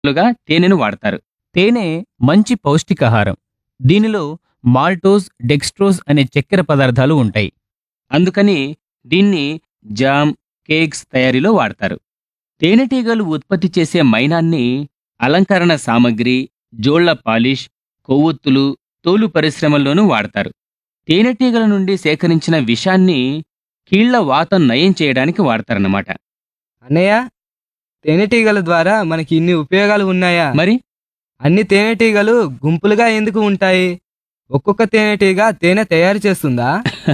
లుగా తేనెను వాడతారు తేనె మంచి పౌష్టికాహారం దీనిలో మాల్టోస్ డెక్స్ట్రోజ్ అనే చక్కెర పదార్థాలు ఉంటాయి అందుకని దీన్ని జామ్ కేక్స్ తయారీలో వాడతారు తేనెటీగలు ఉత్పత్తి చేసే మైనాన్ని అలంకరణ సామగ్రి జోళ్ల పాలిష్ కొవ్వొత్తులు తోలు పరిశ్రమల్లోనూ వాడతారు తేనెటీగల నుండి సేకరించిన విషాన్ని కీళ్ల వాతం నయం చేయడానికి వాడతారన్నమాట అన్నయ్య తేనెటీగల ద్వారా మనకి ఇన్ని ఉపయోగాలు ఉన్నాయా మరి అన్ని తేనెటీగలు గుంపులుగా ఎందుకు ఉంటాయి ఒక్కొక్క తేనెటీగ తేనె తయారు చేస్తుందా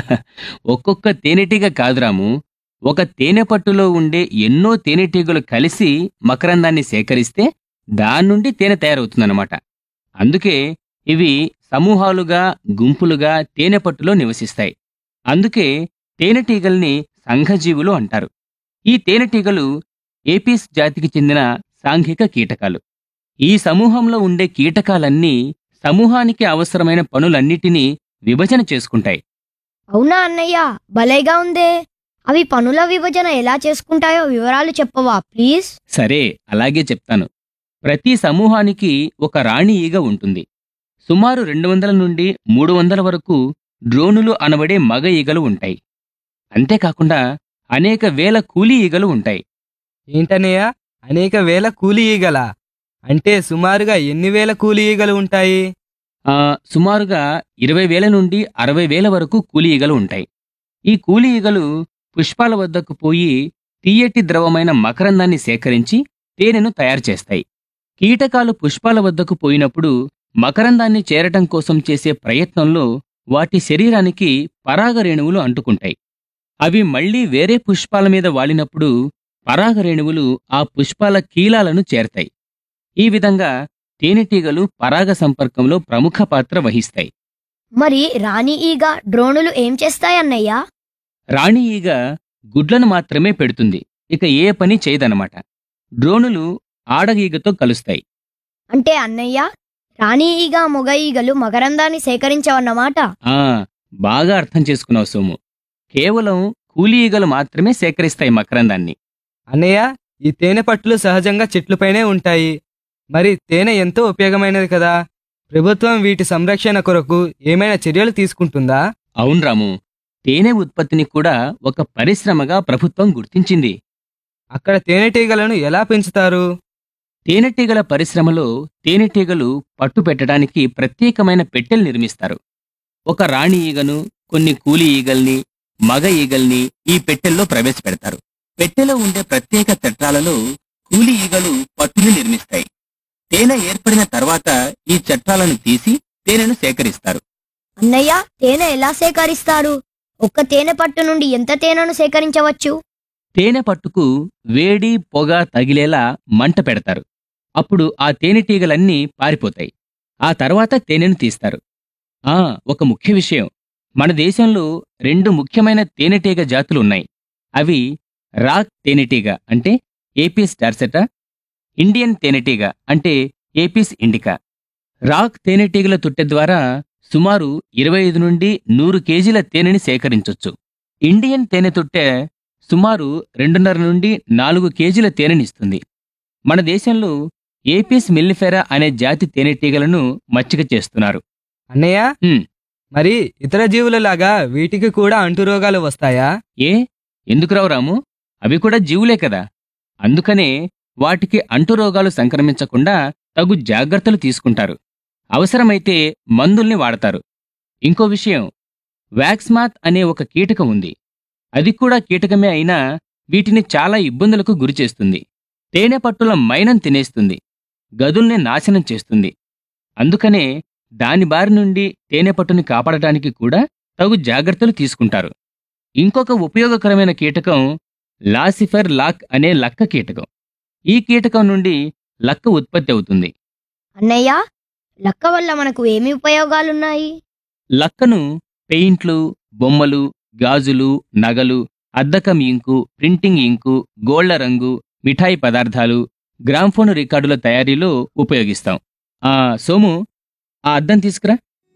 ఒక్కొక్క తేనెటీగ కాదురాము ఒక తేనె పట్టులో ఉండే ఎన్నో తేనెటీగలు కలిసి మకరందాన్ని సేకరిస్తే దాని నుండి తేనె తయారవుతుందన్నమాట అందుకే ఇవి సమూహాలుగా గుంపులుగా తేనె పట్టులో నివసిస్తాయి అందుకే తేనెటీగల్ని సంఘజీవులు అంటారు ఈ తేనెటీగలు ఏపీస్ జాతికి చెందిన సాంఘిక కీటకాలు ఈ సమూహంలో ఉండే కీటకాలన్నీ సమూహానికి అవసరమైన పనులన్నిటినీ విభజన చేసుకుంటాయి అవునా అన్నయ్య భలేగా ఉందే అవి పనుల విభజన ఎలా చేసుకుంటాయో వివరాలు చెప్పవా ప్లీజ్ సరే అలాగే చెప్తాను ప్రతి సమూహానికి ఒక రాణి ఈగ ఉంటుంది సుమారు రెండు వందల నుండి మూడు వందల వరకు డ్రోనులు అనబడే మగ ఈగలు ఉంటాయి అంతేకాకుండా అనేక వేల కూలీ ఈగలు ఉంటాయి ఏంటన్నయ్య అనేక వేల కూలి ఈగల అంటే సుమారుగా ఎన్ని వేల కూలి ఈగలు ఉంటాయి ఆ, సుమారుగా ఇరవై వేల నుండి అరవై వేల వరకు కూలీ ఈగలు ఉంటాయి ఈ కూలీ ఈగలు పుష్పాల వద్దకు పోయి తీయటి ద్రవమైన మకరందాన్ని సేకరించి తేనెను తయారు చేస్తాయి కీటకాలు పుష్పాల వద్దకు పోయినప్పుడు మకరందాన్ని చేరటం కోసం చేసే ప్రయత్నంలో వాటి శరీరానికి పరాగరేణువులు అంటుకుంటాయి అవి మళ్ళీ వేరే పుష్పాల మీద వాలినప్పుడు పరాగరేణువులు ఆ పుష్పాల కీలాలను చేరతాయి ఈ విధంగా తేనెటీగలు పరాగ సంపర్కంలో ప్రముఖ పాత్ర వహిస్తాయి మరి రాణి ఈగ డ్రోనులు ఏం చేస్తాయి అన్నయ్య రాణి ఈగ గుడ్లను మాత్రమే పెడుతుంది ఇక ఏ పని చేయదనమాట డ్రోనులు ఆడ ఈగతో కలుస్తాయి అంటే అన్నయ్య రాణి ఈగ మొగ ఈగలు మకరందాన్ని సేకరించవన్నమాట ఆ బాగా అర్థం చేసుకున్నావు సోము కేవలం కూలీ ఈగలు మాత్రమే సేకరిస్తాయి మకరందాన్ని అన్నయ్య ఈ తేనె పట్టులు సహజంగా చెట్లపైనే ఉంటాయి మరి తేనె ఎంతో ఉపయోగమైనది కదా ప్రభుత్వం వీటి సంరక్షణ కొరకు ఏమైనా చర్యలు తీసుకుంటుందా అవును రాము తేనె ఉత్పత్తిని కూడా ఒక పరిశ్రమగా ప్రభుత్వం గుర్తించింది అక్కడ తేనెటీగలను ఎలా పెంచుతారు తేనెటీగల పరిశ్రమలో తేనెటీగలు పట్టు పెట్టడానికి ప్రత్యేకమైన పెట్టెలు నిర్మిస్తారు ఒక రాణి ఈగను కొన్ని కూలి ఈగల్ని మగ ఈగల్ని ఈ పెట్టెల్లో ప్రవేశపెడతారు పెట్టెలో ఉండే ప్రత్యేక చట్రాలలో కూలి ఈగలు పట్టుని నిర్మిస్తాయి తేనె ఏర్పడిన తర్వాత ఈ చట్రాలను తీసి తేనెను సేకరిస్తారు అన్నయ్య తేనె ఎలా సేకరిస్తారు ఒక్క తేనె పట్టు నుండి ఎంత తేనెను సేకరించవచ్చు తేనె పట్టుకు వేడి పొగ తగిలేలా మంట పెడతారు అప్పుడు ఆ తేనెటీగలన్నీ పారిపోతాయి ఆ తర్వాత తేనెను తీస్తారు ఆ ఒక ముఖ్య విషయం మన దేశంలో రెండు ముఖ్యమైన తేనెటీగ జాతులు ఉన్నాయి అవి రాక్ తేనెటీగ అంటే ఏపీస్ డార్సెటా ఇండియన్ తేనెటీగ అంటే ఏపీస్ ఇండికా రాక్ తేనెటీగల తుట్టె ద్వారా సుమారు ఇరవై ఐదు నుండి నూరు కేజీల తేనెని సేకరించొచ్చు ఇండియన్ తేనె తుట్టె సుమారు రెండున్నర నుండి నాలుగు కేజీల తేనెనిస్తుంది మన దేశంలో ఏపీస్ మిల్లిఫెరా అనే జాతి తేనెటీగలను మచ్చిక చేస్తున్నారు అన్నయ్య హ్మ్. మరి ఇతర జీవులలాగా వీటికి కూడా అంటురోగాలు వస్తాయా ఏ ఎందుకు రావు రాము అవి కూడా జీవులే కదా అందుకనే వాటికి అంటురోగాలు సంక్రమించకుండా తగు జాగ్రత్తలు తీసుకుంటారు అవసరమైతే మందుల్ని వాడతారు ఇంకో విషయం వ్యాక్స్మాత్ అనే ఒక కీటకం ఉంది అది కూడా కీటకమే అయినా వీటిని చాలా ఇబ్బందులకు గురిచేస్తుంది తేనె పట్టుల మైనం తినేస్తుంది గదుల్ని నాశనం చేస్తుంది అందుకనే దాని బారి నుండి తేనె పట్టుని కాపాడటానికి కూడా తగు జాగ్రత్తలు తీసుకుంటారు ఇంకొక ఉపయోగకరమైన కీటకం లాసిఫర్ లాక్ అనే లక్క కీటకం ఈ కీటకం నుండి లక్క ఉత్పత్తి అవుతుంది అన్నయ్య లక్క వల్ల మనకు ఏమి ఉపయోగాలున్నాయి లక్కను పెయింట్లు బొమ్మలు గాజులు నగలు అద్దకం ఇంకు ప్రింటింగ్ ఇంకు గోళ్ల రంగు మిఠాయి పదార్థాలు గ్రామ్ఫోన్ రికార్డుల తయారీలో ఉపయోగిస్తాం ఆ సోము ఆ అద్దం తీసుకురా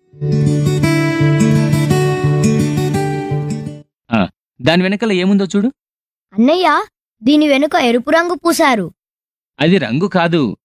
ఆ, దాని వెనకాల ఏముందో చూడు అన్నయ్య దీని వెనుక ఎరుపు రంగు పూశారు అది రంగు కాదు